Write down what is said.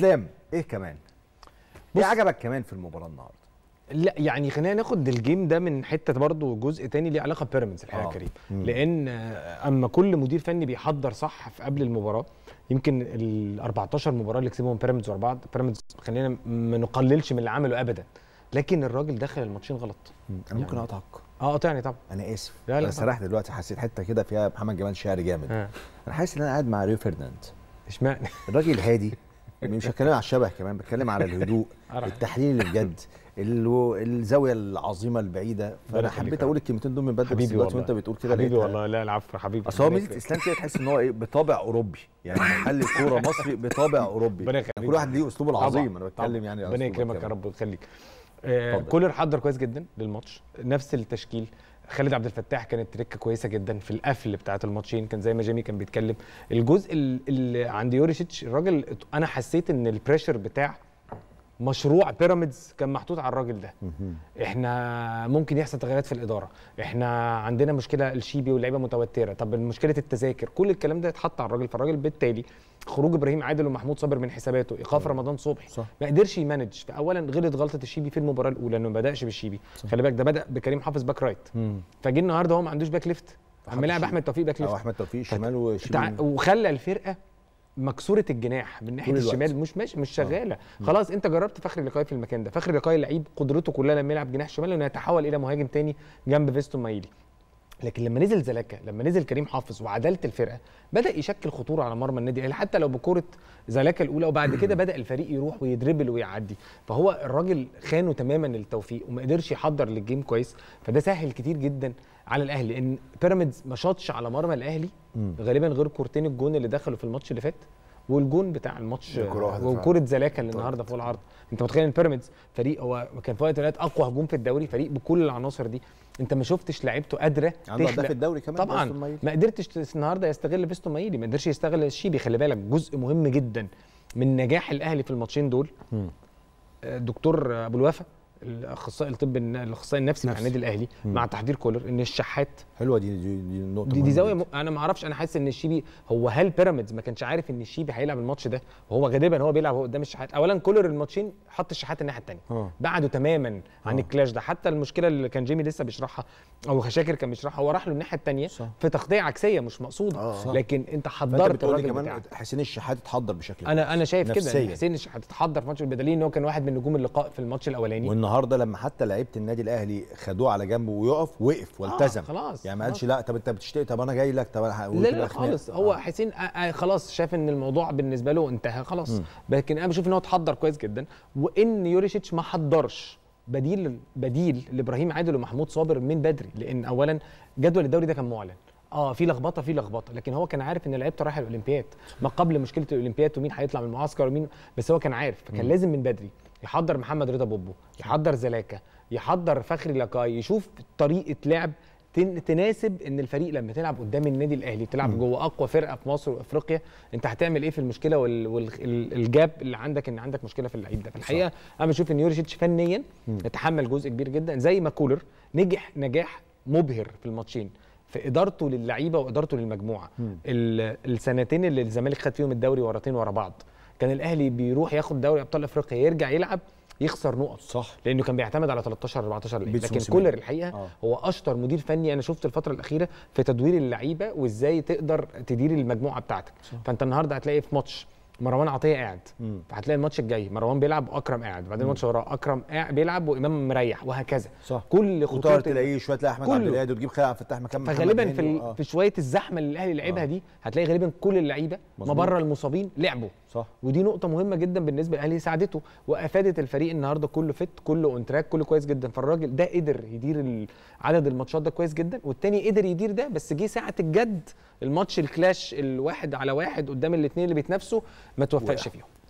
اسلام ايه كمان بص- ايه عجبك كمان في المباراه النهارده لا يعني خلينا ناخد الجيم ده من حته برضه جزء تاني ليه علاقه ببيراميدز الحقيقه آه. يا كريم مم. لان آه، اما كل مدير فني بيحضر صح في قبل المباراه يمكن ال 14 مباراه اللي كسبهم بيراميدز ورا بعض بيراميدز خلينا ما نقللش من اللي عمله ابدا لكن الراجل دخل الماتشين غلط انا ممكن يعني- اقطعك اه قطعني طبعا انا اسف لا، لا انا طبعا. سرحت دلوقتي حسيت حته كده فيها محمد جمال شعري جامد آه. انا حاسس ان انا قاعد مع ريو فerdinand اشمعنى الراجل هادي مش بتكلم على الشبه كمان بتكلم على الهدوء أعرف. التحليل اللي بجد ال- الزاويه العظيمه البعيده ربنا فانا يخليك حبيت يا اقول الكلمتين دول من بدري بس حبيبي دلوقتي والله وانت بتقول كده حبيبي لقيتها- والله لا العفو حبيبي اصل هو ربنا ميزه يكرمك. اسلام كده تحس ان هو ايه بطابع اوروبي يعني محل كوره مصري بطابع اوروبي ربنا يخليك. كل واحد ليه اسلوبه طبعاً، العظيم انا بتكلم طبعاً. يعني على ربنا أسلوبك يكرمك يا كمان. رب ويخليك آه اتفضل. كولر حضر كويس جدا للماتش نفس التشكيل خالد عبد الفتاح كانت تركه كويسه جدا في القفل بتاعه الماتشين كان زي ما جيمي كان بيتكلم الجزء ال- اللي عند يوريشيتش الراجل انا حسيت ان البريشر بتاع مشروع بيراميدز كان محطوط على الراجل ده مهم. احنا ممكن يحصل تغيرات في الاداره احنا عندنا مشكله الشيبي واللعيبه متوتره طب مشكله التذاكر كل الكلام ده اتحط على الراجل فالراجل بالتالي خروج ابراهيم عادل ومحمود صابر من حساباته ايقاف رمضان صبحي صح. ما قدرش يمانج فاولا غلط غلطه الشيبي في المباراه الاولى انه ما بداش بالشيبي خلي بالك ده بدا بكريم حافظ باك رايت مم. فجه النهارده هو ما عندوش باك ليفت اما لعب الشيبي. احمد توفيق باك او ليفت احمد توفيق شمال تع- وشمال وخلى الفرقه مكسوره الجناح من ناحيه طول الوقت. الشمال مش ماشي مش شغاله خلاص انت جربت فخري لقاي في المكان ده فخري لقاي لعيب قدرته كلها لما يلعب جناح شمال انه يتحول الى مهاجم تاني جنب فيستون مايلي لكن لما نزل زلاكا لما نزل كريم حافظ وعداله الفرقه بدا يشكل خطوره على مرمى النادي الاهلي حتى لو بكره زلاكا الاولى وبعد كده بدا الفريق يروح ويدربل ويعدي فهو الراجل خانه تماما التوفيق وما قدرش يحضر للجيم كويس فده سهل كتير جدا على الاهلي لان بيراميدز ما شاطش على مرمى الاهلي غالبا غير كورتين الجون اللي دخلوا في الماتش اللي فات والجون بتاع الماتش الكرة واحدة فعلا. وكوره زلاكا اللي النهارده فوق العرض انت متخيل ان بيراميدز فريق هو كان في وقت من الأوقات اقوى هجوم في الدوري فريق بكل العناصر دي انت ما شفتش لعيبته قادره عنده تخلق هداف الدوري كمان فيستون طبعا مايلي. ما قدرتش تس- النهارده يستغل فيستون مايلي ما قدرش يستغل الشيبي خلي بالك جزء مهم جدا من نجاح الاهلي في الماتشين دول مم. آه، دكتور ابو الوفا الاخصائي الطب الن- الاخصائي النفسي مع نفسي. النادي الاهلي مع تحضير كولر ان الشحات حلوه دي دي, دي النقطه دي, دي مهمة زاويه جدا. م... انا ما اعرفش انا حاسس ان الشيبي هو هل بيراميدز ما كانش عارف ان الشيبي هيلعب الماتش ده وهو غالبا هو بيلعب هو قدام الشحات اولا كولر الماتشين حط الشحات الناحيه الثانيه آه. بعده تماما عن الكلاش ده حتى المشكله اللي كان جيمي لسه بيشرحها او شاكر كان بيشرحها هو راح له الناحيه الثانيه صح. في تغطيه عكسيه مش مقصوده آه. صح. لكن انت فانت حضرت بتقول لي الراجل كمان بتاعك حسين الشحات اتحضر بشكل انا انا شايف كده نفسياً. ان حسين الشحات اتحضر في ماتش البدلين ان هو كان واحد من نجوم اللقاء في الماتش الاولاني والنهارده لما حتى لعيبه النادي الاهلي خدوه على جنبه ويقف وقف والتزم خلاص، يعني ما خلاص. قالش لا طب انت بتشتكي طب انا جاي لك طب انا ه- لا وتبقى لا خناقة. خالص هو آه. حسين آه آه خلاص شاف ان الموضوع بالنسبه له انتهى خلاص لكن انا بشوف ان هو اتحضر كويس جدا وان يوريشيتش ما حضرش بديل بديل لابراهيم عادل ومحمود صابر من بدري لان اولا جدول الدوري ده كان معلن اه في لخبطه في لخبطه لكن هو كان عارف ان لعيبته رايحه الاولمبياد ما قبل مشكله الاولمبياد ومين هيطلع من المعسكر ومين بس هو كان عارف فكان لازم من بدري يحضر محمد رضا بوبو يحضر زلاكا يحضر فخري لقاي يشوف طريقه لعب تن- تناسب ان الفريق لما تلعب قدام النادي الاهلي تلعب جوه اقوى فرقه في مصر وافريقيا انت هتعمل ايه في المشكله والجاب اللي عندك ان عندك مشكله في اللعيب ده في الحقيقه انا بشوف ان يوريشيتش فنيا يتحمل جزء كبير جدا زي ما كولر نجح نجاح مبهر في الماتشين في ادارته للعيبه وادارته للمجموعه ال- السنتين اللي الزمالك خد فيهم الدوري ورتين ورا بعض كان الاهلي بيروح ياخد دوري ابطال افريقيا يرجع يلعب يخسر نقط صح. لانه كان بيعتمد على 13 14 لعيب بيتسو لكن موسيماني. كولر الحقيقه آه. هو اشطر مدير فني انا شفت الفتره الاخيره في تدوير اللعيبه وازاي تقدر تدير المجموعه بتاعتك صح. فانت النهارده هتلاقي في ماتش مروان عطيه قاعد فهتلاقي الماتش الجاي مروان بيلعب واكرم قاعد بعدين الماتش وراه اكرم قاعد بيلعب وامام مريح وهكذا صح. كل وطاهر خطوط تلاقيه شويه تلاقي احمد كله. عبد الهادي وتجيب خالد عبد الفتاح مكان محمد فغالبا هاني في ال- و- آه. في شويه الزحمه اللي الاهلي لعبها دي هتلاقي غالبا كل اللعيبه ما مظبوط. بره المصابين لعبوا صح ودي نقطة مهمة جدا بالنسبة للأهلي ساعدته وأفادت الفريق النهاردة كله فت كله اون تراك كله كويس جدا فالراجل ده قدر يدير ال- عدد الماتشات ده كويس جدا والتاني قدر يدير ده بس جه ساعة الجد الماتش الكلاش الواحد على واحد قدام الاثنين اللي بيتنافسوا ما توفقش فيهم